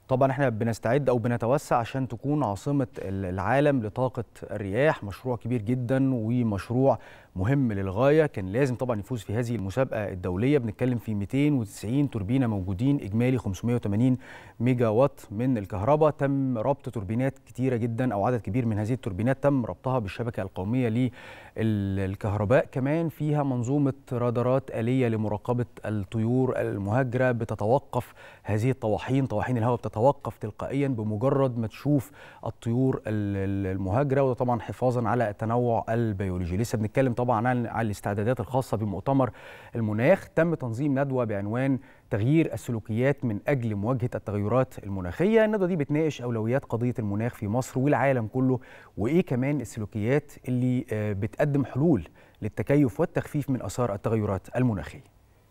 طبعا احنا بنستعد او بنتوسع عشان تكون عاصمه العالم لطاقه الرياح مشروع كبير جدا ومشروع مهم للغايه كان لازم طبعا يفوز في هذه المسابقه الدوليه بنتكلم في 290 توربينه موجودين اجمالي 580 ميجا وات من الكهرباء تم ربط توربينات كتيره جدا او عدد كبير من هذه التوربينات تم ربطها بالشبكه القوميه للكهرباء كمان فيها منظومه رادارات اليه لمراقبه الطيور المهاجره بتتوقف هذه الطواحين طواحين الهواء بتتوقف تلقائيا بمجرد ما تشوف الطيور المهاجره وده طبعا حفاظا على التنوع البيولوجي لسه بنتكلم طبعا عن عن الاستعدادات الخاصه بمؤتمر المناخ تم تنظيم ندوه بعنوان تغيير السلوكيات من اجل مواجهه التغيرات المناخيه الندوه دي بتناقش اولويات قضيه المناخ في مصر والعالم كله وايه كمان السلوكيات اللي بتقدم حلول للتكيف والتخفيف من اثار التغيرات المناخيه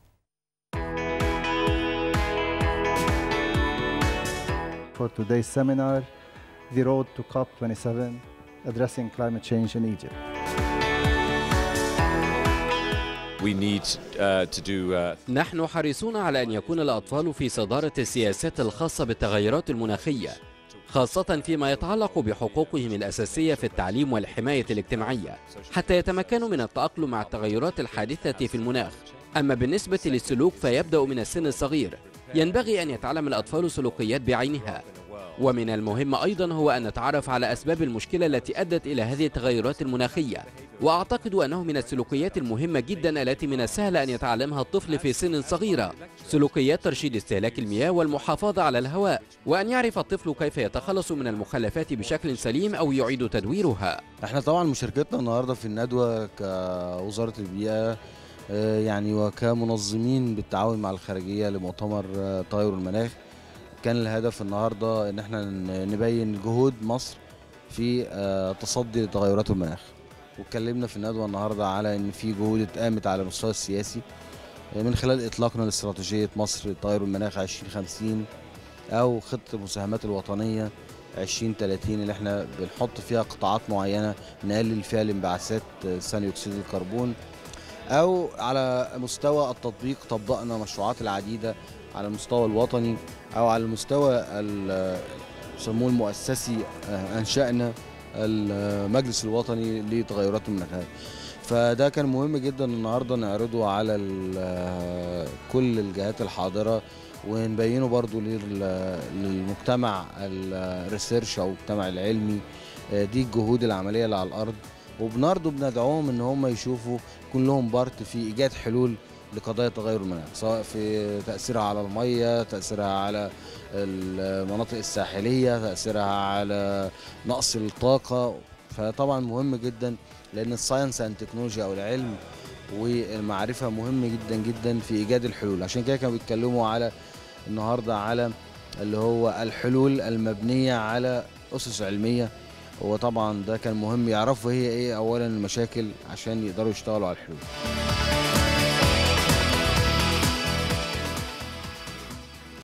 For today's seminar, the road to COP27, addressing climate change in Egypt. We need uh, to do uh, نحن حريصون على أن يكون الأطفال في صدارة السياسات الخاصة بالتغيرات المناخية خاصة فيما يتعلق بحقوقهم الأساسية في التعليم والحماية الاجتماعية حتى يتمكنوا من التأقلم مع التغيرات الحادثة في المناخ أما بالنسبة للسلوك فيبدأ من السن الصغير ينبغي أن يتعلم الأطفال سلوكيات بعينها ومن المهم أيضا هو أن نتعرف على أسباب المشكلة التي أدت إلى هذه التغيرات المناخية وأعتقد أنه من السلوكيات المهمة جدا التي من السهل أن يتعلمها الطفل في سن صغيرة سلوكيات ترشيد استهلاك المياه والمحافظة على الهواء وأن يعرف الطفل كيف يتخلص من المخلفات بشكل سليم أو يعيد تدويرها احنا طبعا مشاركتنا النهارده في الندوه كوزاره البيئه آه، يعني وكمنظمين بالتعاون مع الخارجيه لمؤتمر آه، تغير المناخ كان الهدف النهارده ان احنا ن- نبين جهود مصر في آه، تصدي لتغيرات المناخ واتكلمنا في الندوه النهارده على ان في جهود اتقامت على المستوى السياسي آه، من خلال اطلاقنا لاستراتيجيه مصر لتغير المناخ 2050 او خطه المساهمات الوطنيه 2030 اللي احنا بنحط فيها قطاعات معينه نقلل فيها الانبعاثات آه، ثاني اكسيد الكربون او على مستوى التطبيق طبقنا مشروعات العديده على المستوى الوطني او على المستوى ال- يسموه المؤسسي آه، انشانا المجلس الوطني لتغيرات المناخيه فده كان مهم جدا النهارده نعرضه على ال- كل الجهات الحاضره ونبينه برضو لل- للمجتمع الريسيرش او المجتمع العلمي آه، دي الجهود العمليه اللي على الارض وبنرضو بندعوهم ان هم يشوفوا يكون لهم بارت في ايجاد حلول لقضايا تغير المناخ سواء في تاثيرها على الميه تاثيرها على المناطق الساحليه تاثيرها على نقص الطاقه فطبعا مهم جدا لان الساينس اند تكنولوجيا او العلم والمعرفه مهم جدا جدا في ايجاد الحلول عشان كده كانوا بيتكلموا على النهارده على اللي هو الحلول المبنيه على اسس علميه وطبعا ده كان مهم يعرفوا هي ايه اولا المشاكل عشان يقدروا يشتغلوا على الحلول